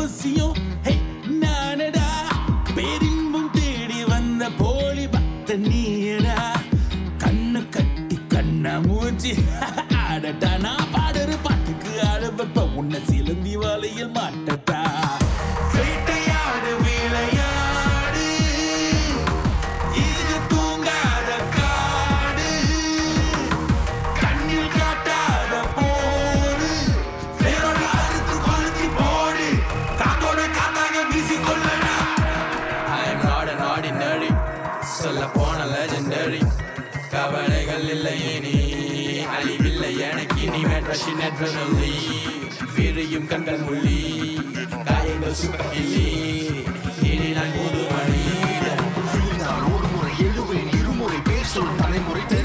அவசியம் ஹே நானடா பேரின்பம் தேடி வந்த போலி பக்த நீயடா கண்ணு கட்டி கண்ண மூச்சு ஆடட்டா நான் பாடுற பாட்டுக்கு ஆட வைப்ப உன்னை சிலந்தி வலையில் மாட்டட்டா வேட்டையாடு விளையாடு இது தூங்காத காடு கண்ணில் காட்டாத போடு வேரோட அறுத்து கொளுத்தி போடு காத்தோட காத்தாக வீசிக்கொள்ளடா I am not an ordinary சொல்ல போன legendary கவலைகள் இல்லை இனி அழிவில்லை எனக்கு இனி மெட்ரஷின் adrenaline விரியும் கண்கள் முள்ளி காயங்கள் சுக்கி இனி நான் புது மனிதன் நான் ஒரு முறை எழுவேன் இருமுறை பேசும் தலைமுறை தெரி